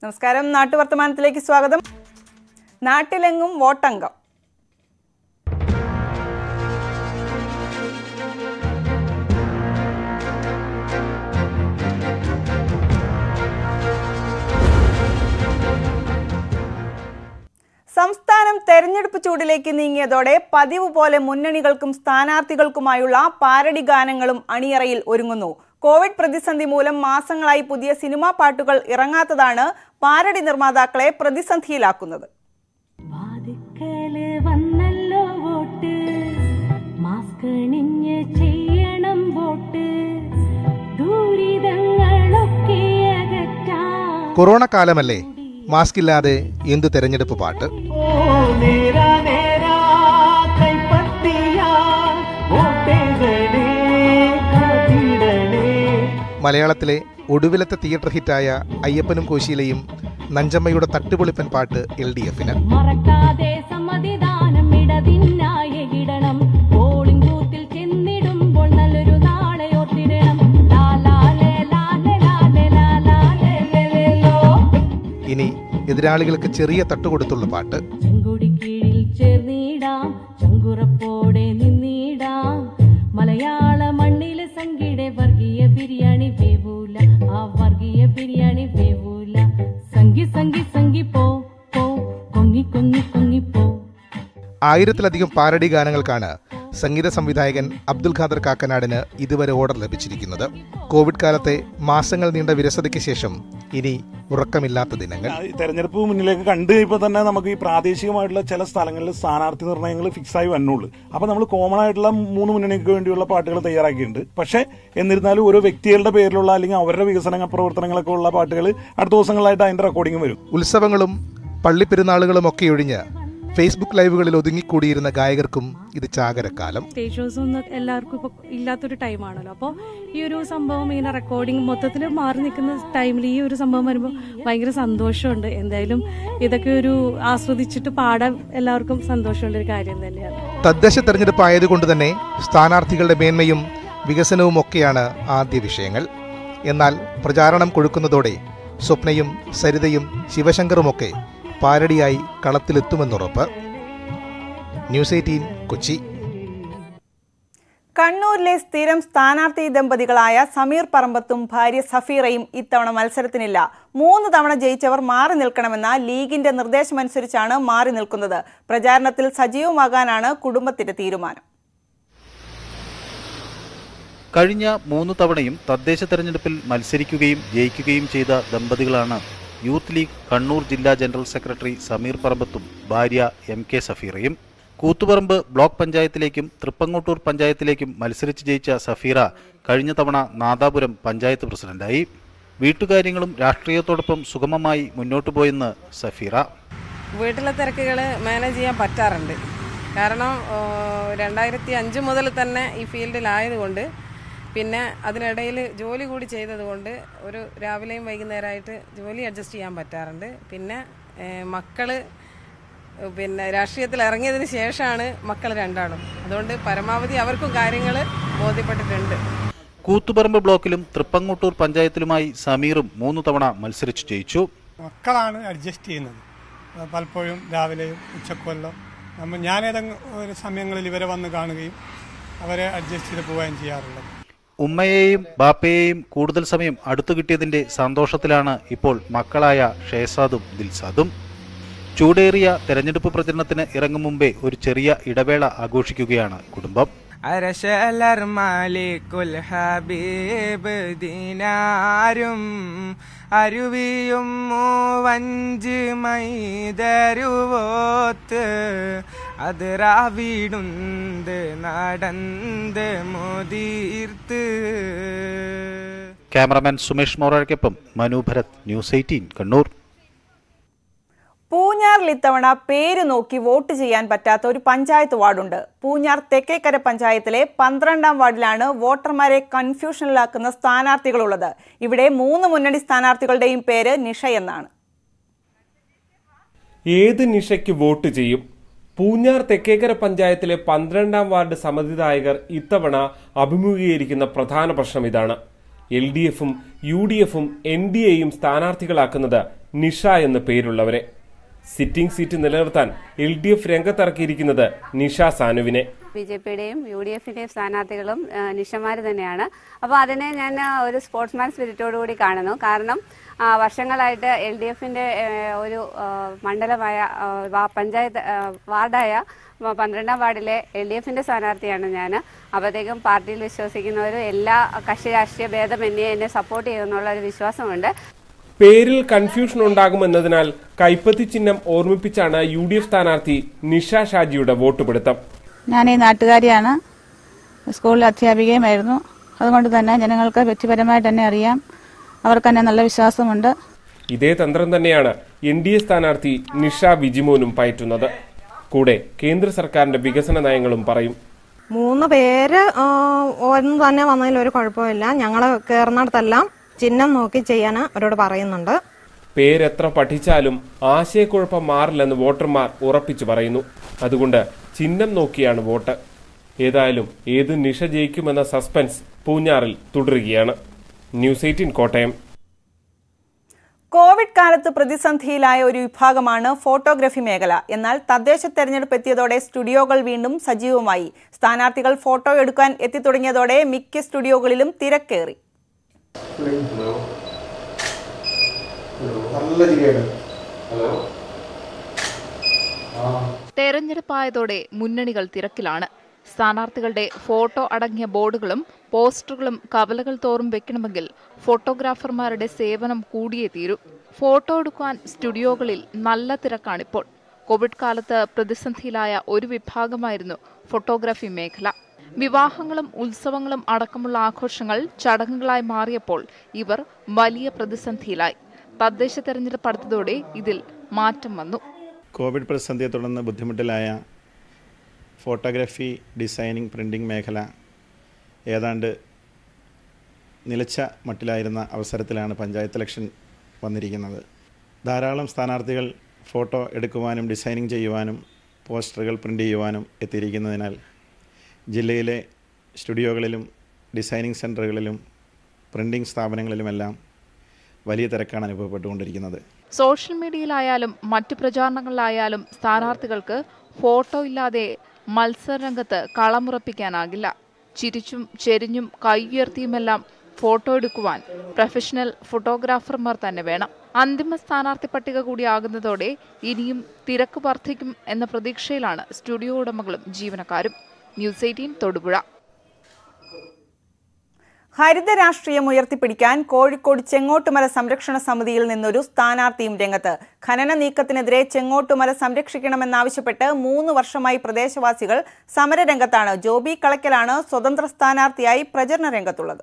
നമസ്കാരം നാട്ടുവർത്തമാനത്തിലേക്ക് സ്വാഗതം നാട്ടിലെങ്ങും വോട്ടംഗം സംസ്ഥാനം തെരഞ്ഞെടുപ്പ് ചൂടിലേക്ക് നീങ്ങിയതോടെ പതിവ് പോലെ മുന്നണികൾക്കും സ്ഥാനാർത്ഥികൾക്കുമായുള്ള പാരഡി ഗാനങ്ങളും അണിയറയിൽ ഒരുങ്ങുന്നു കോവിഡ് പ്രതിസന്ധി മൂലം മാസങ്ങളായി പുതിയ സിനിമാ പാട്ടുകൾ ഇറങ്ങാത്തതാണ് പാരഡി നിർമ്മാതാക്കളെ പ്രതിസന്ധിയിലാക്കുന്നത് വാതുക്കല് വന്നല്ലോ വോട്ട് മാസ്ക് അണിഞ്ഞ് ചെയ്യണം വോട്ട് ദുരിതങ്ങളൊക്കെ അകറ്റാൻ കൊറോണ കാലമല്ലേ മാസ്ക് ഇല്ലാതെ എന്തു തെരഞ്ഞെടുപ്പ് പാട്ട് ഓ നേരാ നേരാ കൈപ്പത്തിയാ വോട്ടേകളെ കാത്തിടണേ മലയാളത്തിലെ ഒടുവിലത്തെ തിയേറ്റർ ഹിറ്റായ അയ്യപ്പനും കോശിയിലെയും നഞ്ചമ്മയുടെ തട്ടുപൊളിപ്പൻ പാട്ട് എൽ ഡി എഫിന് മറക്കാതെ സമ്മതിദാനം ഇടതിന്നായി ഇടണം പോളിംഗ് ബൂത്തിൽ ചെന്നിടുമ്പോൾ നല്ലൊരു നാളെ ഓർത്തിടണം ലാലാലേ ലാലേ ലാലേ ലാലാലേ ലേലേലോ. ഇനി എതിരാളികൾക്ക് ചെറിയ തട്ടുകൊടുത്തുള്ള പാട്ട് ചെങ്കൊടി കീഴിൽ ചേർന്നിടാം ചങ്കുറപ്പോടെ നിന്നിടാം മലയാള മണ്ണിലെ സംഗീടെ വർഗീയ ബിരിയാണി വേവൂല ആ വർഗീയ ബിരിയാണി വേവൂല സംഗി സംഗി സംഗി പോ പോ കൊങ്ങി കൊങ്ങി കൊങ്ങി പോ ആയിരത്തിലധികം പാരഡി ഗാനങ്ങൾക്കാണ് സംഗീത സംവിധായകൻ അബ്ദുൽ ഖാദർ കാക്കനാടിന് ഇതുവരെ ഓർഡർ ലഭിച്ചിരിക്കുന്നത് കോവിഡ് കാലത്തെ മാസങ്ങൾ നീണ്ട വിരസതയ്ക്ക് ശേഷം ഇനി ഉറക്കമില്ലാത്ത ദിനങ്ങൾ ഈ തെരഞ്ഞെടുപ്പ് മുന്നിലേക്ക് കണ്ടു കഴിയുമ്പോൾ തന്നെ നമുക്ക് ഈ പ്രാദേശികമായിട്ടുള്ള ചില സ്ഥലങ്ങളിൽ സ്ഥാനാർത്ഥി നിർണ്ണയങ്ങൾ ഫിക്സ് ആയി വന്നുള്ളൂ അപ്പൊ നമ്മൾ കോമൺ ആയിട്ടുള്ള മൂന്ന് മുന്നണിക്ക് വേണ്ടിയുള്ള പാട്ടുകൾ തയ്യാറാക്കിയിട്ടുണ്ട് പക്ഷേ എന്നിരുന്നാലും ഓരോ വ്യക്തികളുടെ പേരിലുള്ള അല്ലെങ്കിൽ അവരുടെ വികസന പ്രവർത്തനങ്ങളൊക്കെ ഉള്ള പാട്ടുകൾ അടുത്ത ദിവസങ്ങളായിട്ട് അതിന്റെ റെക്കോർഡിംഗ് വരും ഉത്സവങ്ങളും പള്ളിപ്പെരുന്നാളുകളും ഒക്കെ ഒഴിഞ്ഞ് ഫേസ്ബുക്ക് ലൈവുകളിൽ ഒതുങ്ങിക്കൂടിയിരുന്ന ഗായകർക്കും ഇത് ചാകരക്കാലം സ്റ്റേജ് ഷോസ് ഒന്നും എല്ലാവർക്കും ഇപ്പോൾ ഇല്ലാത്തൊരു ടൈമാണല്ലോ അപ്പോൾ ഈ ഒരു സംഭവം ഇങ്ങനെ റെക്കോർഡിംഗ് മൊത്തത്തിൽ മാറി നിൽക്കുന്ന ടൈമിൽ ഈ ഒരു സംഭവം വരുമ്പോൾ ഭയങ്കര സന്തോഷമുണ്ട് എന്തായാലും ഇതൊക്കെ ഒരു ആസ്വദിച്ചിട്ട് പാടാൻ എല്ലാവർക്കും സന്തോഷമുള്ള ഒരു കാര്യം തന്നെയാണ് തദ്ദേശ തെരഞ്ഞെടുപ്പ് ആയതുകൊണ്ട് തന്നെ സ്ഥാനാർത്ഥികളുടെ മേന്മയും വികസനവും ഒക്കെയാണ് ആദ്യ വിഷയങ്ങൾ എന്നാൽ പ്രചാരണം കൊഴുക്കുന്നതോടെ സ്വപ്നയും സരിതയും ശിവശങ്കറുമൊക്കെ പാരടിയായി കളത്തിലെത്തുമെന്നുറപ്പ് ന്യൂസ് എയ്റ്റീൻ കൊച്ചി കണ്ണൂരിലെ സ്ഥിരം സ്ഥാനാർത്ഥി ദമ്പതികളായ സമീർ പറമ്പത്തും ഭാര്യ സഫീറയും ഇത്തവണ മത്സരത്തിനില്ല മൂന്ന് തവണ ജയിച്ചവർ മാറി നിൽക്കണമെന്ന ലീഗിന്റെ നിർദ്ദേശമനുസരിച്ചാണ് മാറി നിൽക്കുന്നത് പ്രചാരണത്തിൽ സജീവമാകാനാണ് കുടുംബത്തിന്റെ തീരുമാനം കഴിഞ്ഞ മൂന്ന് തവണയും തദ്ദേശ തെരഞ്ഞെടുപ്പിൽ മത്സരിക്കുകയും ജയിക്കുകയും ചെയ്ത ദമ്പതികളാണ് യൂത്ത് ലീഗ് കണ്ണൂർ ജില്ലാ ജനറൽ സെക്രട്ടറി സമീർ പറമ്പത്തും ഭാര്യ എം കെ സഫീറയും കൂത്തുപറമ്പ് ബ്ലോക്ക് പഞ്ചായത്തിലേക്കും തൃപ്പങ്ങോട്ടൂർ പഞ്ചായത്തിലേക്കും മത്സരിച്ച് ജയിച്ച സഫീറ കഴിഞ്ഞ തവണ നാദാപുരം പഞ്ചായത്ത് പ്രസിഡന്റായി വീട്ടുകാര്യങ്ങളും രാഷ്ട്രീയത്തോടൊപ്പം സുഗമമായി മുന്നോട്ടു പോയെന്ന് സഫീറ വീട്ടിലെ തിരക്കുകൾ മാനേജ് ചെയ്യാൻ പറ്റാറുണ്ട് കാരണം ആ, രണ്ടായിരത്തി അഞ്ച് മുതൽ തന്നെ ഈ ഫീൽഡിലായതുകൊണ്ട് പിന്നെ അതിനിടയിൽ ജോലി കൂടി ചെയ്തതുകൊണ്ട് ഒരു രാവിലെയും വൈകുന്നേരമായിട്ട് ജോലി അഡ്ജസ്റ്റ് ചെയ്യാൻ പറ്റാറുണ്ട് പിന്നെ ഏ, മക്കള് പിന്നെ രാഷ്ട്രീയത്തിൽ ഇറങ്ങിയതിന് ശേഷമാണ് മക്കൾ രണ്ടാളും അതുകൊണ്ട് പരമാവധി അവർക്കും കാര്യങ്ങൾ ബോധ്യപ്പെട്ടിട്ടുണ്ട് കൂത്തുപറമ്പ് ബ്ലോക്കിലും തൃപ്പങ്ങോട്ടൂർ പഞ്ചായത്തിലുമായി സമീറും മൂന്ന് തവണ മത്സരിച്ചു ജയിച്ചു മക്കളാണ് അഡ്ജസ്റ്റ് ചെയ്യുന്നത് അത് പലപ്പോഴും രാവിലെയും ഉച്ചക്കൊല്ലം നമ്മൾ ഞാനേതെങ്കിലും ഒരു സമയങ്ങളിൽ ഇവരെ വന്ന് കാണുകയും അവരെ അഡ്ജസ്റ്റ് ചെയ്ത് പോവുകയും ചെയ്യാറുള്ളത് ഉമ്മയെയും ബാപ്പയെയും കൂടുതൽ സമയം അടുത്തു കിട്ടിയതിന്റെ സന്തോഷത്തിലാണ് ഇപ്പോൾ മക്കളായ ഷേസാദും ദിൽസാദും ചൂടേറിയ തെരഞ്ഞെടുപ്പ് പ്രചരണത്തിന് ഇറങ്ങും മുമ്പേ ഒരു ചെറിയ ഇടവേള ആഘോഷിക്കുകയാണ് കുടുംബം അരശലർ മാലിക്കുൽ ഹബീബ് ദിനാരും അരുവിയും മൂവഞ്ച് മൈതരുവോത്ത് അത് റാവിടുന്ത് നടന്ത് മുതിർത്ത് ക്യാമറമാൻ സുമേഷ് മോറയ്ക്കൊപ്പം മനു ഭരത് ന്യൂസ് എയ്റ്റീൻ കണ്ണൂർ പൂഞ്ഞാറിൽ ഇത്തവണ പേര് നോക്കി വോട്ട് ചെയ്യാൻ പറ്റാത്ത ഒരു പഞ്ചായത്ത് വാർഡുണ്ട് പൂഞ്ഞാർ തെക്കേക്കര പഞ്ചായത്തിലെ പന്ത്രണ്ടാം വാർഡിലാണ് വോട്ടർമാരെ കൺഫ്യൂഷനിലാക്കുന്ന സ്ഥാനാർത്ഥികളുള്ളത് ഇവിടെ മൂന്ന് മുന്നണി സ്ഥാനാർത്ഥികളുടെയും പേര് നിഷ എന്നാണ് ഏത് നിഷയ്ക്ക് വോട്ട് ചെയ്യും പൂഞ്ഞാർ തെക്കേക്കര പഞ്ചായത്തിലെ പന്ത്രണ്ടാം വാർഡ് സമ്മതിദായകർ ഇത്തവണ അഭിമുഖീകരിക്കുന്ന പ്രധാന പ്രശ്നം ഇതാണ് എൽ ഡി എഫും യു ഡി എഫും എൻ ഡി എയും സ്ഥാനാർത്ഥികളാക്കുന്നത് നിഷ എന്ന പേരുള്ളവരെ സിറ്റിംഗ് സീറ്റ് നിലനിർത്താൻ എൽ ഡി എഫ് രംഗത്തിറക്കിയിരിക്കുന്നത് നിഷ സാനുവിനെ ബി ജെ പിയുടെയും യു ഡി എഫിന്റെയും സ്ഥാനാർത്ഥികളും നിഷമാർ തന്നെയാണ് അപ്പോൾ അതിനെ ഞാൻ ആ, ഒരു സ്പോർട്സ്മാൻ സ്പിരിറ്റോടു കൂടി കാണുന്നു കാരണം ആ, വർഷങ്ങളായിട്ട് എൽ ഡി എഫിന്റെ ഒരു ആ, മണ്ഡലമായ ആ, വാ- പഞ്ചായത്ത് ആ, വാർഡായ വ- പന്ത്രണ്ടാം വാർഡിലെ എൽ ഡി എഫിന്റെ സ്ഥാനാർത്ഥിയാണ് ഞാൻ അപ്പോഴത്തേക്കും പാർട്ടിയിൽ വിശ്വസിക്കുന്നവരും എല്ലാ കക്ഷി രാഷ്ട്രീയ ഭേദമന്യേ എന്നെ സപ്പോർട്ട് ചെയ്യുമെന്നുള്ള ഒരു വിശ്വാസമുണ്ട് പേരിൽ കൺഫ്യൂഷൻ ഉണ്ടാകുമെന്നതിനാൽ കൈപ്പത്തി ചിഹ്നം ഓർമ്മിപ്പിച്ചാണ് യു ഡി എഫ് സ്ഥാനാർത്ഥി നിഷ ഷാജിയുടെ വോട്ട് പിടുത്തം ഞാൻ ഈ നാട്ടുകാരിയാണ് സ്കൂളിൽ അധ്യാപികയുമായിരുന്നു അതുകൊണ്ട് തന്നെ ജനങ്ങൾക്ക് വ്യക്തിപരമായിട്ട് തന്നെ അറിയാം അവർക്ക് തന്നെ നല്ല വിശ്വാസമുണ്ട് ഇതേ തന്ത്രം തന്നെയാണ് എൻ ഡി എ സ്ഥാനാർത്ഥി നിഷ വിജിമോനും പയറ്റുന്നത് കൂടെ കേന്ദ്ര സർക്കാരിന്റെ വികസന നയങ്ങളും പറയും മൂന്ന് പേര് ആ, ഒന്ന് തന്നെ വന്നതിൽ ഒരു കുഴപ്പമില്ല ഞങ്ങൾ കയറുന്നിടത്തെല്ലാം ചിഹ്നം നോക്കി ചെയ്യാൻ അവരോട് പറയുന്നുണ്ട് പേരെത്ര പഠിച്ചാലും ആശയക്കുഴപ്പം മാറില്ലെന്ന് വോട്ടർമാർ ഉറപ്പിച്ചു പറയുന്നു അതുകൊണ്ട് ചിഹ്നം നോക്കിയാണ് വോട്ട് ഏതായാലും ഏത് നിഷ ജയിക്കുമെന്ന സസ്പെൻസ് പൂഞ്ഞാറിൽ തുടരുകയാണ് ന്യൂസ് എയ്റ്റീൻ കോട്ടയം കോവിഡ് കാലത്ത് പ്രതിസന്ധിയിലായ ഒരു വിഭാഗമാണ് ഫോട്ടോഗ്രഫി മേഖല എന്നാൽ തദ്ദേശ തെരഞ്ഞെടുപ്പ് എത്തിയതോടെ സ്റ്റുഡിയോകൾ വീണ്ടും സജീവമായി സ്ഥാനാർത്ഥികൾ ഫോട്ടോ എടുക്കാൻ എത്തിത്തുടങ്ങിയതോടെ മിക്ക സ്റ്റുഡിയോകളിലും തിരക്കേറി തെരഞ്ഞെടുപ്പായതോടെ മുന്നണികൾ തിരക്കിലാണ് സ്ഥാനാർത്ഥികളുടെ ഫോട്ടോ അടങ്ങിയ ബോർഡുകളും പോസ്റ്ററുകളും കവലകൾ തോറും വെക്കണമെങ്കിൽ ഫോട്ടോഗ്രാഫർമാരുടെ സേവനം കൂടിയേ തീരൂ ഫോട്ടോ എടുക്കാൻ സ്റ്റുഡിയോകളിൽ നല്ല തിരക്കാണിപ്പോൾ കോവിഡ് കാലത്ത് പ്രതിസന്ധിയിലായ ഒരു വിഭാഗമായിരുന്നു ഫോട്ടോഗ്രാഫി മേഖല വിവാഹങ്ങളും ഉത്സവങ്ങളും അടക്കമുള്ള ആഘോഷങ്ങൾ ചടങ്ങുകളായി മാറിയപ്പോൾ ഇവർ വലിയ പ്രതിസന്ധിയിലായി തദ്ദേശ തെരഞ്ഞെടുപ്പ് അടുത്തതോടെ ഇതിൽ മാറ്റം വന്നു കോവിഡ് പ്രതിസന്ധിയെ തുടർന്ന് ബുദ്ധിമുട്ടിലായ ഫോട്ടോഗ്രാഫി ഡിസൈനിങ് പ്രിൻറ്റിംഗ് മേഖല ഏതാണ്ട് നിലച്ച മട്ടിലായിരുന്ന അവസരത്തിലാണ് പഞ്ചായത്ത് ഇലക്ഷൻ വന്നിരിക്കുന്നത് ധാരാളം സ്ഥാനാർത്ഥികൾ ഫോട്ടോ എടുക്കുവാനും ഡിസൈനിങ് ചെയ്യുവാനും പോസ്റ്ററുകൾ പ്രിൻ്റ് ചെയ്യുവാനും എത്തിയിരിക്കുന്നതിനാൽ ജില്ലയിലെ സ്റ്റുഡിയോകളിലും ഡിസൈനിങ് സെൻറ്ററുകളിലും പ്രിൻറ്റിംഗ് സ്ഥാപനങ്ങളിലുമെല്ലാം വലിയ തിരക്കാണ് അനുഭവപ്പെട്ടുകൊണ്ടിരിക്കുന്നത് സോഷ്യൽ മീഡിയയിലായാലും മറ്റു പ്രചാരണങ്ങളിലായാലും സ്ഥാനാർത്ഥികൾക്ക് ഫോട്ടോ ഇല്ലാതെ മത്സരരംഗത്ത് കളമുറപ്പിക്കാനാകില്ല ചിരിച്ചും ചെരിഞ്ഞും കൈയുയർത്തിയുമെല്ലാം ഫോട്ടോ എടുക്കുവാൻ പ്രൊഫഷണൽ ഫോട്ടോഗ്രാഫർമാർ തന്നെ വേണം അന്തിമ സ്ഥാനാർത്ഥി പട്ടിക കൂടിയാകുന്നതോടെ ഇനിയും തിരക്ക് വർദ്ധിക്കും എന്ന പ്രതീക്ഷയിലാണ് സ്റ്റുഡിയോ ഉടമകളും ജീവനക്കാരും ന്യൂസ് എയ്റ്റീൻ തൊടുപുഴ ഹരിത രാഷ്ട്രീയം ഉയർത്തിപ്പിടിക്കാൻ കോഴിക്കോട് ചെങ്ങോട്ടുമല സംരക്ഷണ സമിതിയിൽ നിന്നൊരു സ്ഥാനാർത്ഥിയും രംഗത്ത് ഖനന നീക്കത്തിനെതിരെ ചെങ്ങോട്ടുമല സംരക്ഷിക്കണമെന്നാവശ്യപ്പെട്ട് മൂന്ന് വർഷമായി പ്രദേശവാസികൾ സമരരംഗത്താണ് ജോബി കളക്കലാണ് സ്വതന്ത്ര സ്ഥാനാർത്ഥിയായി പ്രചരണ രംഗത്തുള്ളത്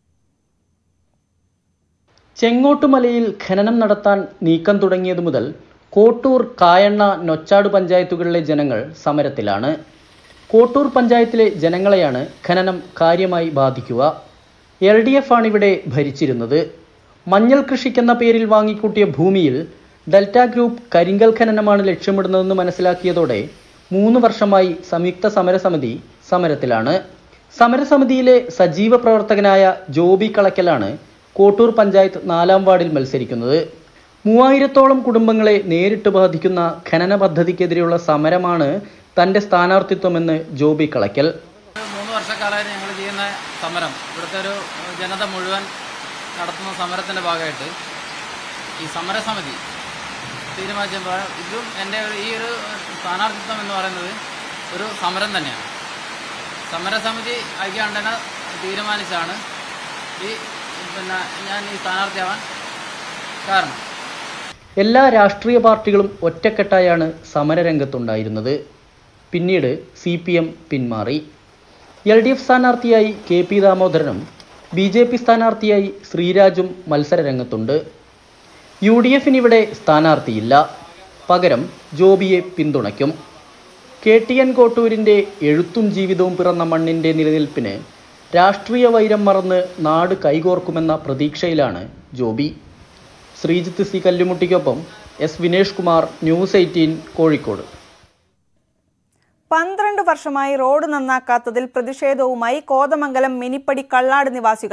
ചെങ്ങോട്ടുമലയിൽ ഖനനം നടത്താൻ നീക്കം തുടങ്ങിയതു മുതൽ കോട്ടൂർ കായണ്ണ നൊച്ചാട് പഞ്ചായത്തുകളിലെ ജനങ്ങൾ സമരത്തിലാണ് കോട്ടൂർ പഞ്ചായത്തിലെ ജനങ്ങളെയാണ് ഖനനം കാര്യമായി ബാധിക്കുക എൽ ഡി എഫ് ആണ് ഇവിടെ ഭരിച്ചിരുന്നത് മഞ്ഞൾ കൃഷിക്കെന്ന പേരിൽ വാങ്ങിക്കൂട്ടിയ ഭൂമിയിൽ ഡെൽറ്റ ഗ്രൂപ്പ് കരിങ്കൽ ഖനനമാണ് ലക്ഷ്യമിടുന്നതെന്ന് മനസ്സിലാക്കിയതോടെ മൂന്ന് വർഷമായി സംയുക്ത സമരസമിതി സമരത്തിലാണ് സമരസമിതിയിലെ സജീവ പ്രവർത്തകനായ ജോബി കളക്കലാണ് കോട്ടൂർ പഞ്ചായത്ത് നാലാം വാർഡിൽ മത്സരിക്കുന്നത് മൂവായിരത്തോളം കുടുംബങ്ങളെ നേരിട്ട് ബാധിക്കുന്ന ഖനന പദ്ധതിക്കെതിരെയുള്ള സമരമാണ് തന്റെ സ്ഥാനാർത്ഥിത്വമെന്ന് ജോബി കളക്കൽ മൂന്ന് വർഷക്കാലമായിട്ട് ഞങ്ങൾ ചെയ്യുന്ന സമരം ഇവിടുത്തെ ഒരു ജനത മുഴുവൻ നടത്തുന്ന സമരത്തിൻ്റെ ഭാഗമായിട്ട് ഈ സമരസമിതി തീരുമാനിച്ചപ്പോൾ ഇതും എൻ്റെ ഒരു ഈ ഒരു സ്ഥാനാർത്ഥിത്വം എന്ന് പറയുന്നത് ഒരു സമരം തന്നെയാണ് സമരസമിതി ഐക്യകണ്ഠന തീരുമാനിച്ചാണ് ഈ പിന്നെ ഞാൻ ഈ സ്ഥാനാർത്ഥിയാവാൻ കാരണം എല്ലാ രാഷ്ട്രീയ പാർട്ടികളും ഒറ്റക്കെട്ടായാണ് സമരരംഗത്തുണ്ടായിരുന്നത് പിന്നീട് സി പി എം പിന്മാറി എൽ ഡി എഫ് സ്ഥാനാർത്ഥിയായി കെ പി ദാമോദരനും ബി ജെ പി സ്ഥാനാർത്ഥിയായി ശ്രീരാജും മത്സരരംഗത്തുണ്ട് യു ഡി എഫിന് ഇവിടെ സ്ഥാനാർത്ഥിയില്ല പകരം ജോബിയെ പിന്തുണയ്ക്കും കെ ടി എൻ കോട്ടൂരിൻ്റെ എഴുത്തും ജീവിതവും പിറന്ന മണ്ണിൻ്റെ നിലനിൽപ്പിന് രാഷ്ട്രീയ വൈരം മറന്ന് നാട് കൈകോർക്കുമെന്ന പ്രതീക്ഷയിലാണ് ജോബി ശ്രീജിത്ത് സി കല്ലുമുട്ടിക്കൊപ്പം S Vinesh Kumar news eighteen Kozhikode പന്ത്രണ്ട് വർഷമായി റോഡ് നന്നാക്കാത്തതിൽ പ്രതിഷേധവുമായി കോതമംഗലം മിനിപ്പടി കള്ളാട് നിവാസികൾ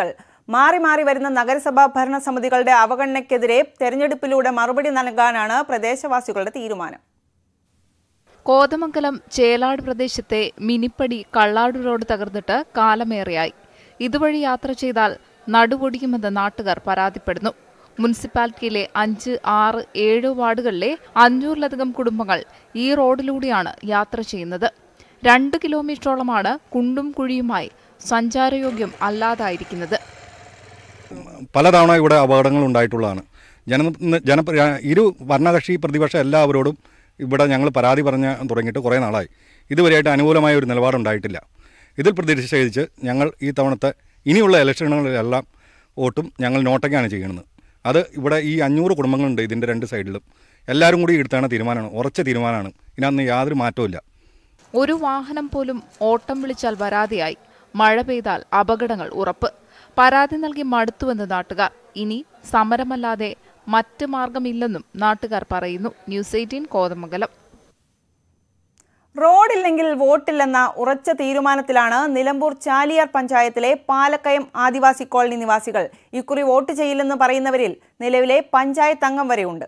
മാറി മാറി വരുന്ന നഗരസഭാ ഭരണസമിതികളുടെ അവഗണനയ്ക്കെതിരെ തെരഞ്ഞെടുപ്പിലൂടെ മറുപടി നൽകാനാണ് പ്രദേശവാസികളുടെ തീരുമാനം കോതമംഗലം ചേലാട് പ്രദേശത്തെ മിനിപ്പടി കള്ളാട് റോഡ് തകർന്നിട്ട് കാലമേറെയായി ഇതുവഴി യാത്ര ചെയ്താൽ നടുവൊടിയുമെന്ന് നാട്ടുകാർ പരാതിപ്പെടുന്നു മുനിസിപ്പാലിറ്റിയിലെ അഞ്ച് ആറ് ഏഴ് വാർഡുകളിലെ അഞ്ഞൂറിലധികം കുടുംബങ്ങൾ ഈ റോഡിലൂടെയാണ് യാത്ര ചെയ്യുന്നത് രണ്ട് കിലോമീറ്ററോളമാണ് കുണ്ടും കുഴിയുമായി സഞ്ചാരയോഗ്യം അല്ലാതായിരിക്കുന്നത് പലതവണ ഇവിടെ അപകടങ്ങൾ ഉണ്ടായിട്ടുള്ളതാണ് ജന ജന ഇരു ഭരണകക്ഷി പ്രതിപക്ഷ എല്ലാവരോടും ഇവിടെ ഞങ്ങൾ പരാതി പറഞ്ഞ് തുടങ്ങിയിട്ട് കുറേ നാളായി ഇതുവരെയായിട്ട് അനുകൂലമായ ഒരു നിലപാടുണ്ടായിട്ടില്ല ഇതിൽ പ്രതിഷേധിച്ച് ഞങ്ങൾ ഈ തവണത്തെ ഇനിയുള്ള ഇലക്ഷനുകളിലെല്ലാം വോട്ടും ഞങ്ങൾ നോട്ടയ്ക്കാണ് ചെയ്യുന്നത് അത് ഇവിടെ ഈ അഞ്ഞൂറ് കുടുംബങ്ങളുണ്ട് ഇതിൻ്റെ രണ്ട് സൈഡിലും എല്ലാവരും കൂടി എടുത്താണ് തീരുമാനമാണ് ഉറച്ച തീരുമാനമാണ് ഇതിനകത്ത് യാതൊരു മാറ്റവും ഒരു വാഹനം പോലും ഓട്ടം വിളിച്ചാൽ വരാതെയായി മഴ പെയ്താൽ അപകടങ്ങൾ ഉറപ്പ് പരാതി നൽകി മടുത്തുവെന്ന് നാട്ടുകാർ ഇനി സമരമല്ലാതെ മറ്റ് മാർഗമില്ലെന്നും നാട്ടുകാർ പറയുന്നു ന്യൂസ് എയ്റ്റീൻ കോതമംഗലം റോഡില്ലെങ്കിൽ വോട്ടില്ലെന്ന ഉറച്ച തീരുമാനത്തിലാണ് നിലമ്പൂർ ചാലിയാർ പഞ്ചായത്തിലെ പാലക്കയം ആദിവാസി കോളനി നിവാസികൾ ഇക്കുറി വോട്ട് ചെയ്യില്ലെന്ന് പറയുന്നവരിൽ നിലവിലെ പഞ്ചായത്ത് അംഗം വരെയുണ്ട്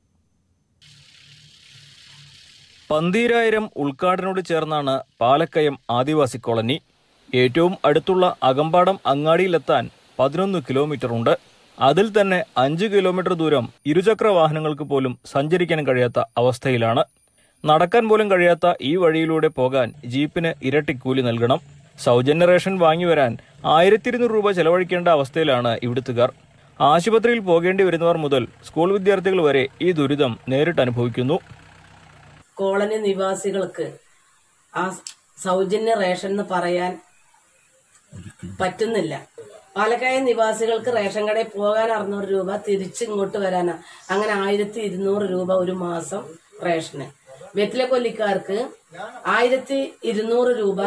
പന്തീരായിരം ഉൾക്കാടിനോട് ചേർന്നാണ് പാലക്കയം ആദിവാസി കോളനി ഏറ്റവും അടുത്തുള്ള അകമ്പാടം അങ്ങാടിയിലെത്താൻ പതിനൊന്ന് കിലോമീറ്റർ ഉണ്ട് അതിൽ തന്നെ അഞ്ച് കിലോമീറ്റർ ദൂരം ഇരുചക്ര വാഹനങ്ങൾക്ക് പോലും സഞ്ചരിക്കാൻ കഴിയാത്ത അവസ്ഥയിലാണ് നടക്കാൻ പോലും കഴിയാത്ത ഈ വഴിയിലൂടെ പോകാൻ ജീപ്പിന് ഇരട്ടി കൂലി നൽകണം സൗജന്യ റേഷൻ വാങ്ങി വരാൻ ആയിരത്തി ഇരുന്നൂറ് രൂപ ചെലവഴിക്കേണ്ട അവസ്ഥയിലാണ് ഇവിടുത്തുകാർ ആശുപത്രിയിൽ പോകേണ്ടി വരുന്നവർ മുതൽ സ്കൂൾ വിദ്യാർത്ഥികൾ വരെ ഈ ദുരിതം നേരിട്ട് അനുഭവിക്കുന്നു കോളനി നിവാസികൾക്ക് ആ സൗജന്യ റേഷൻ എന്ന് പറയാൻ പറ്റുന്നില്ല പാലക്കായ നിവാസികൾക്ക് റേഷൻ കടയിൽ പോകാൻ അറുന്നൂറ് രൂപ തിരിച്ച് ഇങ്ങോട്ട് വരാനാ അങ്ങനെ ആയിരത്തി ഇരുന്നൂറ് രൂപ ഒരു മാസം റേഷന് വെറ്റില കൊല്ലിക്കാർക്ക് ആയിരത്തി ഇരുന്നൂറ് രൂപ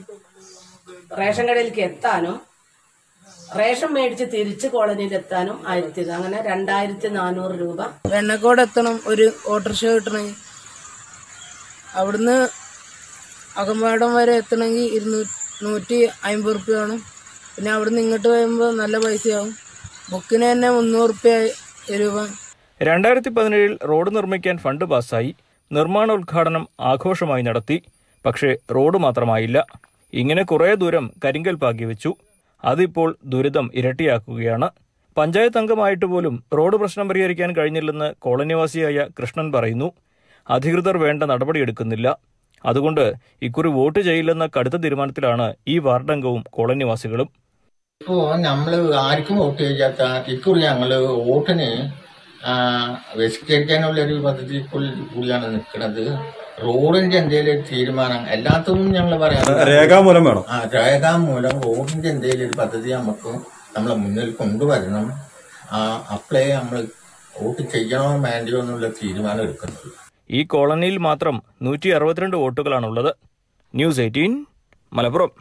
റേഷൻ കടയിലേക്ക് എത്താനും റേഷൻ മേടിച്ച് തിരിച്ച് കോളനിയിൽ എത്താനും ആയിരത്തി അങ്ങനെ രണ്ടായിരത്തി നാനൂറ് രൂപ വെണ്ണക്കോട് എത്തണം ഒരു ഓട്ടോറിക്ഷ കിട്ടണമെങ്കിൽ അവിടുന്ന് അകമ്പാടം വരെ എത്തണമെങ്കിൽ ഇരുന്നൂറ്റി നൂറ്റി അമ്പത് റുപ്യ വേണം പിന്നെ അവിടുന്ന് ഇങ്ങോട്ട് വരുമ്പോൾ നല്ല പൈസയാവും ബുക്കിന് തന്നെ മുന്നൂറ് റുപ്യ രൂപ രണ്ടായിരത്തി പതിനേഴിൽ റോഡ് നിർമ്മിക്കാൻ ഫണ്ട് പാസ്സായി നിർമ്മാണ ഉദ്ഘാടനം ആഘോഷമായി നടത്തി പക്ഷേ റോഡ് മാത്രമായില്ല ഇങ്ങനെ കുറേ ദൂരം കരിങ്കൽ പാക്കി വെച്ചു അതിപ്പോൾ ദുരിതം ഇരട്ടിയാക്കുകയാണ് പഞ്ചായത്ത് അംഗമായിട്ട് പോലും റോഡ് പ്രശ്നം പരിഹരിക്കാൻ കഴിഞ്ഞില്ലെന്ന് കോളനിവാസിയായ കൃഷ്ണൻ പറയുന്നു അധികൃതർ വേണ്ട നടപടിയെടുക്കുന്നില്ല അതുകൊണ്ട് ഇക്കുറി വോട്ട് ചെയ്യില്ലെന്ന കടുത്ത തീരുമാനത്തിലാണ് ഈ വാർഡംഗവും കോളനിവാസികളും ഇപ്പോ നമ്മള് ആർക്കും വോട്ട് ചെയ്യാത്ത ഇക്കുറി ഞങ്ങള് വോട്ടിന് ബഹിഷ്കരിക്കാനുള്ള ഒരു പദ്ധതി കൂടിയാണ് നിൽക്കുന്നത് റോഡിന്റെ എന്തെങ്കിലും ഒരു തീരുമാനം എല്ലാത്തും ഞങ്ങൾ പറയാം രേഖാമൂലം വേണം. ആ രേഖാമൂലം റോഡിന്റെ എന്തെങ്കിലും ഒരു പദ്ധതി നമുക്ക് നമ്മളെ മുന്നിൽ കൊണ്ടുവരണം ആ അപ്ലൈ നമ്മൾ വോട്ട് ചെയ്യണോ വേണ്ടയോ എന്നുള്ള തീരുമാനം എടുക്കുന്നത് ഈ കോളനിയിൽ മാത്രം നൂറ്റി അറുപത്തിരണ്ട് വോട്ടുകളാണുള്ളത് ന്യൂസ് എയ്റ്റീൻ മലപ്പുറം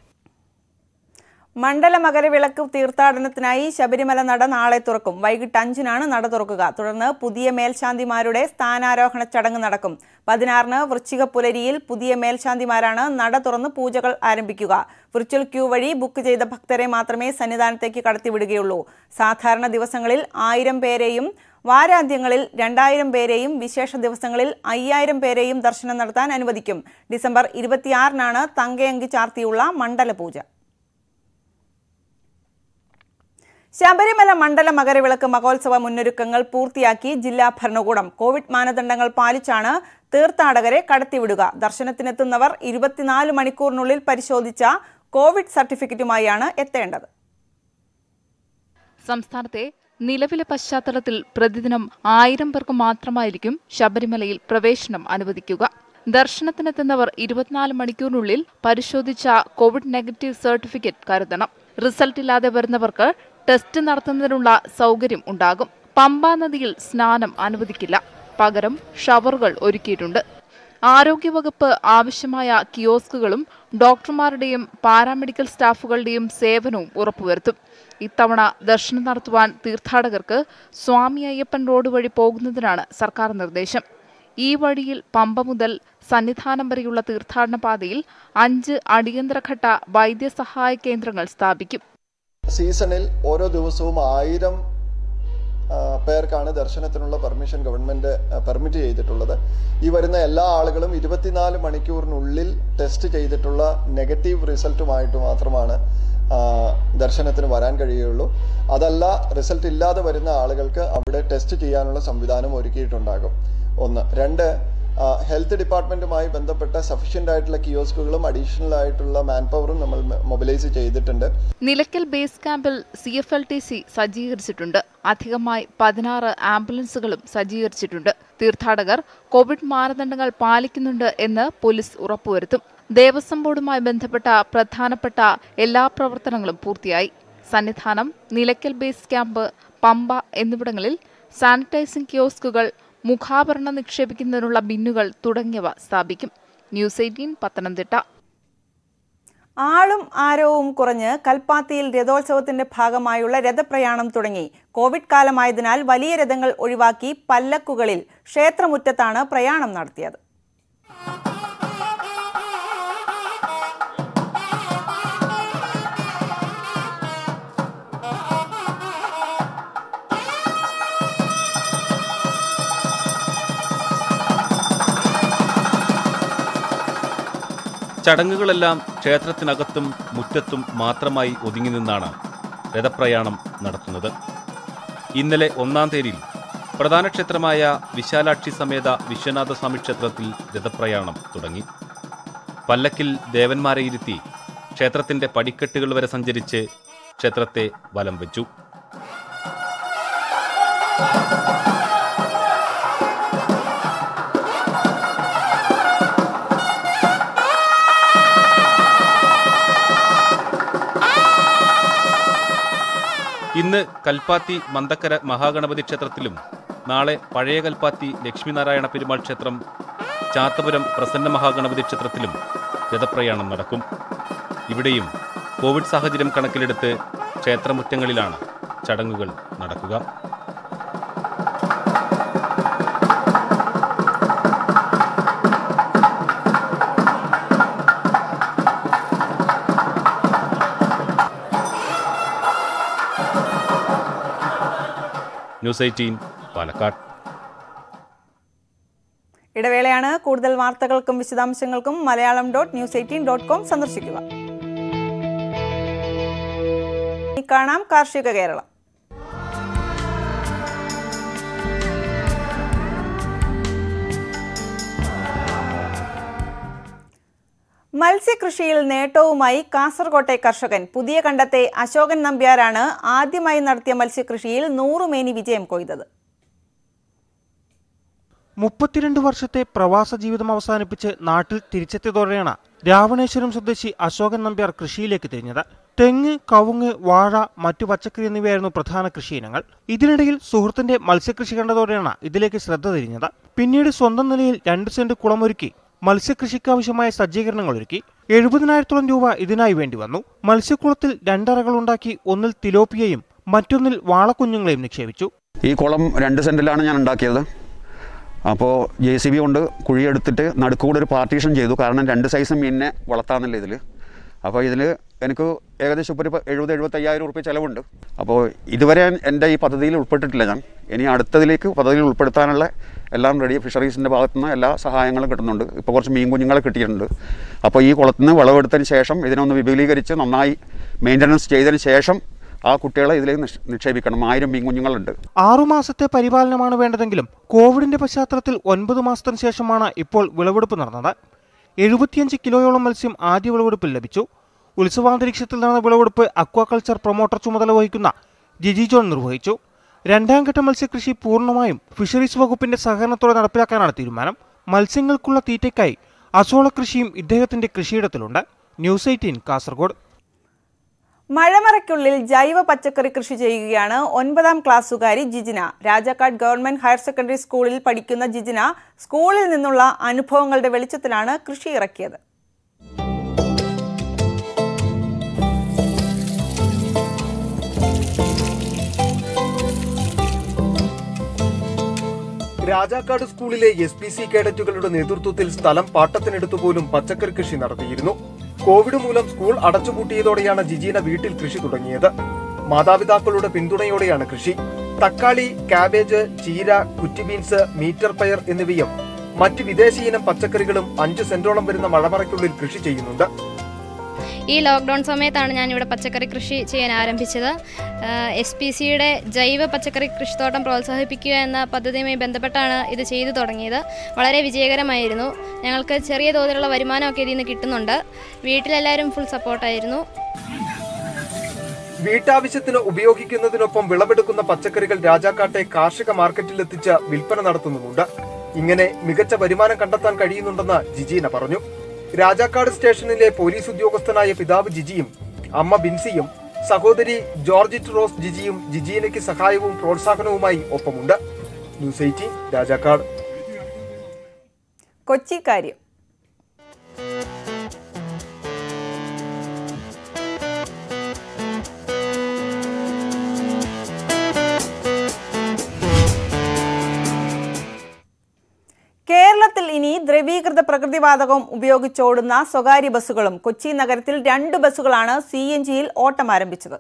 മണ്ഡല മകരവിളക്ക് തീർത്ഥാടനത്തിനായി ശബരിമല നട നാളെ തുറക്കും വൈകിട്ട് അഞ്ചിനാണ് നട തുറക്കുക തുടർന്ന് പുതിയ മേൽശാന്തിമാരുടെ സ്ഥാനാരോഹണ ചടങ്ങ് നടക്കും പതിനാറിന് വൃശ്ചിക പുലരിയിൽ പുതിയ മേൽശാന്തിമാരാണ് നട തുറന്ന് പൂജകൾ ആരംഭിക്കുക വിർച്വൽ ക്യൂ വഴി ബുക്ക് ചെയ്ത ഭക്തരെ മാത്രമേ സന്നിധാനത്തേക്ക് കടത്തിവിടുകയുള്ളൂ സാധാരണ ദിവസങ്ങളിൽ ആയിരം പേരെയും വാരാന്ത്യങ്ങളിൽ രണ്ടായിരം പേരെയും വിശേഷ ദിവസങ്ങളിൽ അയ്യായിരം പേരെയും ദർശനം നടത്താൻ അനുവദിക്കും ഡിസംബർ ഇരുപത്തിയാറിനാണ് തങ്കയങ്കി ചാർത്തിയുള്ള മണ്ഡല പൂജ ശബരിമല മണ്ഡല മകരവിളക്ക് മഹോത്സവ മുന്നൊരുക്കങ്ങൾ പൂർത്തിയാക്കി ജില്ലാ ഭരണകൂടം കോവിഡ് മാനദണ്ഡങ്ങൾ പാലിച്ചാണ് തീർത്ഥാടകരെ കടത്തിവിടുക ദർശനത്തിനെത്തുന്നവർ ഇരുപത്തിനാല് മണിക്കൂറിനുള്ളിൽ പരിശോധിച്ച കോവിഡ് സർട്ടിഫിക്കറ്റുമായാണ് എത്തേണ്ടത് സംസ്ഥാനത്തെ നിലവിലെ പശ്ചാത്തലത്തിൽ പ്രതിദിനം ആയിരം പേർക്ക് മാത്രമായിരിക്കും ശബരിമലയിൽ പ്രവേശനം അനുവദിക്കുക ദർശനത്തിനെത്തുന്നവർ ഇരുപത്തിനാല് മണിക്കൂറിനുള്ളിൽ പരിശോധിച്ച കോവിഡ് നെഗറ്റീവ് സർട്ടിഫിക്കറ്റ് കരുതണം റിസൾട്ട് ഇല്ലാതെ വരുന്നവർക്ക് ടെസ്റ്റ് നടത്തുന്നതിനുള്ള സൗകര്യം ഉണ്ടാകും പമ്പാ നദിയിൽ സ്നാനം അനുവദിക്കില്ല പകരം ഷവറുകൾ ഒരുക്കിയിട്ടുണ്ട് ആരോഗ്യവകുപ്പ് ആവശ്യമായ കിയോസ്കുകളും ഡോക്ടർമാരുടെയും പാരാമെഡിക്കൽ സ്റ്റാഫുകളുടെയും സേവനവും ഉറപ്പുവരുത്തും ഇത്തവണ ദർശനം നടത്തുവാൻ തീർത്ഥാടകർക്ക് സ്വാമി അയ്യപ്പൻ റോഡ് വഴി പോകുന്നതിനാണ് സർക്കാർ നിർദ്ദേശം ഈ വഴിയിൽ പമ്പ മുതൽ സന്നിധാനം വരെയുള്ള തീർത്ഥാടന പാതയിൽ അഞ്ച് അടിയന്തരഘട്ട വൈദ്യസഹായ കേന്ദ്രങ്ങൾ സ്ഥാപിക്കും സീസണിൽ ഓരോ ദിവസവും ആയിരം ആ, പേർക്കാണ് ദർശനത്തിനുള്ള പെർമിഷൻ ഗവൺമെന്റ് പെർമിറ്റ് ചെയ്തിട്ടുള്ളത് ഈ വരുന്ന എല്ലാ ആളുകളും ഇരുപത്തിനാല് മണിക്കൂറിനുള്ളിൽ ടെസ്റ്റ് ചെയ്തിട്ടുള്ള നെഗറ്റീവ് റിസൾട്ടുമായിട്ട് മാത്രമാണ് ആ, ദർശനത്തിന് വരാൻ കഴിയുള്ളൂ അതല്ല റിസൾട്ട് ഇല്ലാതെ വരുന്ന ആളുകൾക്ക് അവിടെ ടെസ്റ്റ് ചെയ്യാനുള്ള സംവിധാനം ഒരുക്കിയിട്ടുണ്ടാകും ഒന്ന് രണ്ട് ആ, ഹെൽത്ത് ഡിപ്പാർട്ട്മെന്റുമായി ബന്ധപ്പെട്ട സഫീഷ്യന്റ് ആയിട്ടുള്ള കിയോസ്കുകളും അഡീഷണൽ ആയിട്ടുള്ള മാൻ പവറും നമ്മൾ മൊബിലൈസ് ചെയ്തിട്ടുണ്ട് നിലയ്ക്കൽ ബേസ് ക്യാമ്പിൽ C F L T C സജ്ജീകരിച്ചിട്ടുണ്ട് അധികമായി പതിനാറ് ആംബുലൻസുകളും സജ്ജീകരിച്ചിട്ടുണ്ട് തീർത്ഥാടകർ കോവിഡ് മാനദണ്ഡങ്ങൾ പാലിക്കുന്നുണ്ട് എന്ന് പോലീസ് ഉറപ്പുവരുത്തും ദേവസ്വം ബോർഡുമായി ബന്ധപ്പെട്ട പ്രധാനപ്പെട്ട എല്ലാ പ്രവർത്തനങ്ങളും പൂർത്തിയായി സന്നിധാനം നിലയ്ക്കൽ ബേസ് ക്യാമ്പ് പമ്പ എന്നിവിടങ്ങളിൽ സാനിറ്റൈസിംഗ് കിയോസ്കുകൾ മുഖാഭരണം നിക്ഷേപിക്കുന്നതിനുള്ള ബിന്നുകൾ തുടങ്ങിയവ സ്ഥാപിക്കും ന്യൂസ് എയ്റ്റീൻ പത്തനംതിട്ട ആളും ആരവവും കുറഞ്ഞ് കൽപ്പാത്തിയിൽ രഥോത്സവത്തിന്റെ ഭാഗമായുള്ള രഥപ്രയാണം തുടങ്ങി കോവിഡ് കാലമായതിനാൽ വലിയ രഥങ്ങൾ ഒഴിവാക്കി പല്ലക്കുകളിൽ ക്ഷേത്രമുറ്റത്താണ് പ്രയാണം നടത്തിയത് ചടങ്ങുകളെല്ലാം ക്ഷേത്രത്തിനകത്തും മുറ്റത്തും മാത്രമായി ഒതുങ്ങി നിന്നാണ് രഥപ്രയാണം നടത്തുന്നത് ഇന്നലെ ഒന്നാം തേരിയിൽ പ്രധാന ക്ഷേത്രമായ വിശാലാക്ഷി സമേത വിശ്വനാഥ സ്വാമി ക്ഷേത്രത്തിൽ രഥപ്രയാണം തുടങ്ങി പല്ലക്കിൽ ദേവന്മാരെ ഇരുത്തി ക്ഷേത്രത്തിന്റെ പടിക്കെട്ടുകൾ വരെ സഞ്ചരിച്ച് ക്ഷേത്രത്തെ വലം വെച്ചു ഇന്ന് കൽപ്പാത്തി മന്തക്കര മഹാഗണപതി ക്ഷേത്രത്തിലും നാളെ പഴയ കൽപ്പാത്തി ലക്ഷ്മിനാരായണ പെരുമാൾ ക്ഷേത്രം ചാത്തപുരം പ്രസന്ന മഹാഗണപതി ക്ഷേത്രത്തിലും രഥപ്രയാണം നടക്കും ഇവിടെയും കോവിഡ് സാഹചര്യം കണക്കിലെടുത്ത് ക്ഷേത്രമുറ്റങ്ങളിലാണ് ചടങ്ങുകൾ നടക്കുക ന്യൂസ് എയ്റ്റീൻ പാലക്കാട് ഇടവേളയാണ് കൂടുതൽ വാർത്തകൾക്കും വിശദാംശങ്ങൾക്കും Malayalam dot news eighteen dot com സന്ദർശിക്കുക ഇനി കാണാം കാർഷിക കേരളം മത്സ്യകൃഷിയിൽ നേട്ടവുമായി കാസർകോട്ടെ കർഷകൻ പുതിയ കണ്ടത്തെ അശോകൻ നമ്പ്യാരാണ് ആദ്യമായി നടത്തിയ മത്സ്യകൃഷിയിൽ നൂറുമേനി വിജയം കൊയ്തത് മുപ്പത്തിരണ്ട് വർഷത്തെ പ്രവാസ ജീവിതം അവസാനിപ്പിച്ച് നാട്ടിൽ തിരിച്ചെത്തിയതോടെയാണ് രാവണേശ്വരം സ്വദേശി അശോകൻ നമ്പ്യാർ കൃഷിയിലേക്ക് തിരിഞ്ഞത് തെങ്ങ് കവുങ്ങ് വാഴ മറ്റു പച്ചക്കറി എന്നിവയായിരുന്നു പ്രധാന കൃഷിയിനങ്ങൾ ഇതിനിടയിൽ സുഹൃത്തിന്റെ മത്സ്യകൃഷി കണ്ടതോടെയാണ് ഇതിലേക്ക് ശ്രദ്ധ തിരിഞ്ഞത് പിന്നീട് സ്വന്തം നിലയിൽ രണ്ട് സെന്റ് കുളമൊരുക്കി മത്സ്യകൃഷിക്കാവശ്യമായ സജ്ജീകരണങ്ങൾ ഒരുക്കി എഴുപതിനായിരത്തോളം രൂപ ഇതിനായി വേണ്ടി വന്നു മത്സ്യക്കുളത്തിൽ രണ്ടറകൾ ഉണ്ടാക്കി ഒന്നിൽ തിലോപ്പിയയും മറ്റൊന്നിൽ വാളക്കുഞ്ഞുങ്ങളെയും നിക്ഷേപിച്ചു ഈ കുളം രണ്ട് സെൻറ്റിലാണ് ഞാൻ ഉണ്ടാക്കിയത് അപ്പോൾ ജെ സി ബി കൊണ്ട് കുഴിയെടുത്തിട്ട് നടുക്കൂടെ ഒരു പാർട്ടീഷൻ ചെയ്തു കാരണം രണ്ട് സൈസ് മീനിനെ വളർത്താമെന്നില്ല ഇതിൽ അപ്പോൾ ഇതിൽ എനിക്ക് ഏകദേശം ഇപ്പോൾ ഒരു എഴുപത് എഴുപത്തയ്യായിരം റുപ്യ ചിലവുണ്ട് അപ്പോൾ ഇതുവരെ എൻ്റെ ഈ പദ്ധതിയിൽ ഉൾപ്പെട്ടിട്ടില്ല ഞാൻ ഇനി അടുത്തതിലേക്ക് പദ്ധതിയിൽ ഉൾപ്പെടുത്താനുള്ള എല്ലാം റെഡി ഫിഷറീസിൻ്റെ ഭാഗത്തു നിന്ന് എല്ലാ സഹായങ്ങളും കിട്ടുന്നുണ്ട് ഇപ്പോൾ കുറച്ച് മീൻ കുഞ്ഞുങ്ങളെ കിട്ടിയിട്ടുണ്ട് അപ്പോൾ ഈ കുളത്തിൽ നിന്ന് വിളവെടുത്തതിന് ശേഷം ഇതിനൊന്ന് വിപുലീകരിച്ച് നന്നായി മെയിൻ്റനൻസ് ചെയ്തതിന് ശേഷം ആ കുട്ടികളെ ഇതിലേക്ക് നിക്ഷ- നിക്ഷേപിക്കണം ആയിരം മീൻ കുഞ്ഞുങ്ങളുണ്ട് ആറുമാസത്തെ പരിപാലനമാണ് വേണ്ടതെങ്കിലും കോവിഡിന്റെ പശ്ചാത്തലത്തിൽ ഒൻപത് മാസത്തിന് ശേഷമാണ് ഇപ്പോൾ വിളവെടുപ്പ് നടന്നത് എഴുപത്തിയഞ്ച് കിലോയോളം മത്സ്യം ആദ്യ വിളവെടുപ്പിൽ ലഭിച്ചു ഉത്സവാന്തരീക്ഷത്തിൽ നടന്ന വിളവെടുപ്പ് അക്വാകൾച്ചർ പ്രൊമോട്ടർ ചുമതല വഹിക്കുന്ന ജിജി ജോൺ നിർവഹിച്ചു രണ്ടാം ഘട്ട മത്സ്യകൃഷി പൂർണ്ണമായും ഫിഷറീസ് വകുപ്പിന്റെ സഹകരണത്തോടെ നടപ്പിലാക്കാനാണ് തീരുമാനം മത്സ്യങ്ങൾക്കുള്ള തീറ്റയ്ക്കായി അസോള കൃഷിയും ഇദ്ദേഹത്തിന്റെ കൃഷിയിടത്തിലുണ്ട് ന്യൂസ് എയ്റ്റീൻ കാസർഗോഡ് മഴമറയ്ക്കുള്ളിൽ ജൈവ പച്ചക്കറി കൃഷി ചെയ്യുകയാണ് ഒൻപതാം ക്ലാസ്സുകാരി Jijina Rajakkad government higher secondary സ്കൂളിൽ പഠിക്കുന്ന ജിജിന സ്കൂളിൽ നിന്നുള്ള അനുഭവങ്ങളുടെ വെളിച്ചത്തിലാണ് കൃഷി ഇറക്കിയത് രാജാക്കാട് സ്കൂളിലെ എസ് പി സി കേഡറ്റുകളുടെ നേതൃത്വത്തിൽ സ്ഥലം പാട്ടത്തിനെടുത്തു പോലും പച്ചക്കറി കൃഷി നടത്തിയിരുന്നു കോവിഡ് മൂലം സ്കൂൾ അടച്ചുപൂട്ടിയതോടെയാണ് ജിജീന വീട്ടിൽ കൃഷി തുടങ്ങിയത് മാതാപിതാക്കളുടെ പിന്തുണയോടെയാണ് കൃഷി തക്കാളി കാബേജ് ചീര കുറ്റി ബീൻസ് മീറ്റർ പയർ എന്നിവയും മറ്റ് വിദേശീയിനം പച്ചക്കറികളും അഞ്ച് സെന്റോളം വരുന്ന മഴമറയ്ക്കുള്ളിൽ കൃഷി ചെയ്യുന്നുണ്ട് ഈ ലോക്ക്ഡൗൺ സമയത്താണ് ഞാൻ ഇവിടെ പച്ചക്കറി കൃഷി ചെയ്യാൻ ആരംഭിച്ചത് എസ് പി സിയുടെ ജൈവ പച്ചക്കറി കൃഷിത്തോട്ടം പ്രോത്സാഹിപ്പിക്കുക എന്ന പദ്ധതിയുമായി ബന്ധപ്പെട്ടാണ് ഇത് ചെയ്തു തുടങ്ങിയത് വളരെ വിജയകരമായിരുന്നു ഞങ്ങൾക്ക് ചെറിയ തോതിലുള്ള വരുമാനമൊക്കെ ഇതിൽ നിന്ന് കിട്ടുന്നുണ്ട് വീട്ടിലെല്ലാവരും ഫുൾ സപ്പോർട്ടായിരുന്നു വീട്ടാവശ്യത്തിന് ഉപയോഗിക്കുന്നതിനൊപ്പം വിളവെടുക്കുന്ന പച്ചക്കറികൾ രാജാക്കാട്ടെ കാർഷിക മാർക്കറ്റിലെത്തിച്ച് വിൽപ്പന നടത്തുന്നുമുണ്ട് ഇങ്ങനെ മികച്ച വരുമാനം കണ്ടെത്താൻ കഴിയുന്നുണ്ടെന്ന് ജിജീന പറഞ്ഞു രാജാക്കാട് സ്റ്റേഷനിലെ പോലീസ് ഉദ്യോഗസ്ഥനായ പിതാവ് ജിജിയും അമ്മ ബിൻസിയും സഹോദരി ജോർജിറ്റ് റോസ് ജിജിയും ജിജീനയ്ക്ക് സഹായവും പ്രോത്സാഹനവുമായി ഒപ്പമുണ്ട് ന്യൂസ് എയ്റ്റീൻ രാജാക്കാട് കൊച്ചി കാര്യം കേരളത്തിൽ ഇനി ദ്രവീകൃത പ്രകൃതിവാതകം ഉപയോഗിച്ചോടുന്ന സ്വകാര്യ ബസ്സുകളും കൊച്ചി നഗരത്തിൽ രണ്ട് ബസ്സുകളാണ് സി എൻ ജിയിൽ ഓട്ടം ആരംഭിച്ചത്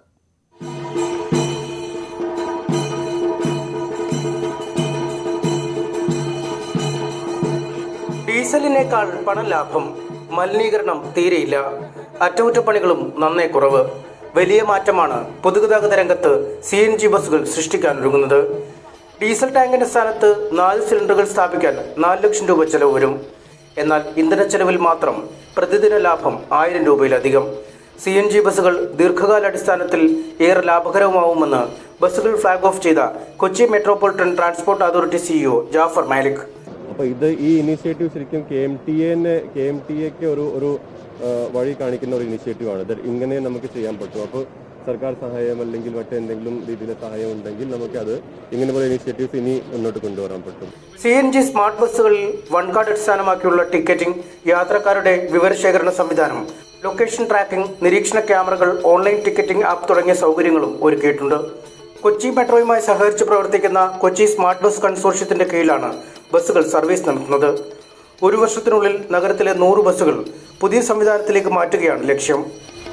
ഡീസലിനേക്കാൾ പണലാഭം മലിനീകരണം തീരെയില്ല അറ്റകുറ്റപ്പണികളും നന്നേ കുറവ് വലിയ മാറ്റമാണ് പൊതുഗതാഗത രംഗത്ത് സി എൻ ജി ബസ്സുകൾ സൃഷ്ടിക്കാനൊരുങ്ങുന്നത് ഡീസൽ ടാങ്കിന്റെ സ്ഥാനത്ത് നാല് സിലിണ്ടറുകൾ സ്ഥാപിക്കാൻ നാല് ലക്ഷം രൂപ ചെലവ് വരും എന്നാൽ ഇന്ധന ചെലവിൽ മാത്രം പ്രതിദിന ലാഭം ആയിരം രൂപയിലധികം സി എൻ ജി ബസ്സുകൾ ദീർഘകാലാടിസ്ഥാനത്തിൽ ഏറെ ലാഭകരമാവുമെന്ന് ബസ്സുകൾ ഫ്ളാഗ് ഓഫ് ചെയ്ത Kochi metropolitan transport authority CEO Jafar Malik അപ്പോൾ ഇത് ഈ ഇനീഷ്യേറ്റീവ് ശരിക്കും കെ എം ടി എന്നെ കെ എം ടി എക്ക് ഒരു ഒരു ആ, വഴി കാണിക്കുന്ന ഒരു ഇനീഷ്യേറ്റീവാണ് ഇത് ഇങ്ങനെ നമുക്ക് ചെയ്യാൻ പറ്റും അപ്പോൾ സർക്കാർ സഹായം അല്ലെങ്കിൽ മറ്റെന്തെങ്കിലും രീതിയിലെ സഹായം ഉണ്ടെങ്കിൽ നമുക്കത് ഇങ്ങനെ പോലെ ഇനീഷ്യേറ്റീവ്സ് ഇനി മുന്നോട്ട് കൊണ്ടുവരാൻ പറ്റും സി എൻ ജി സ്മാർട്ട് ബസ്സുകളിൽ വൺ കാർഡ് അടിസ്ഥാനമാക്കിയുള്ള ടിക്കറ്റിംഗ് യാത്രക്കാരുടെ വിവരശേഖരണ സംവിധാനം ലൊക്കേഷൻ ട്രാക്കിംഗ് നിരീക്ഷണ ക്യാമറകൾ ഓൺലൈൻ ടിക്കറ്റിംഗ് ആപ്പ് തുടങ്ങിയ സൗകര്യങ്ങളും ഒരുക്കിയിട്ടുണ്ട് കൊച്ചി മെട്രോയുമായി സഹകരിച്ച് പ്രവർത്തിക്കുന്ന കൊച്ചി സ്മാർട്ട് ബസ് കൺസോർഷ്യത്തിന്റെ കീഴിലാണ് ബസ്സുകൾ സർവീസ് നടത്തുന്നത് ഒരു വർഷത്തിനുള്ളിൽ നഗരത്തിലെ നൂറ് ബസ്സുകൾ പുതിയ സംവിധാനത്തിലേക്ക് മാറ്റുകയാണ് ലക്ഷ്യം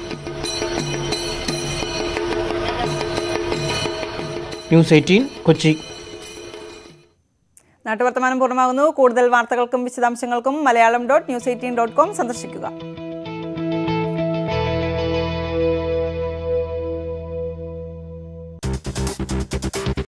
ന്യൂസ് എയ്റ്റീൻ കൊച്ചി നാട്ടുവർത്തമാനം പൂർണ്ണമാകുന്നു കൂടുതൽ വാർത്തകൾക്കും വിശദാംശങ്ങൾക്കും Malayalam dot news eighteen dot com സന്ദർശിക്കുക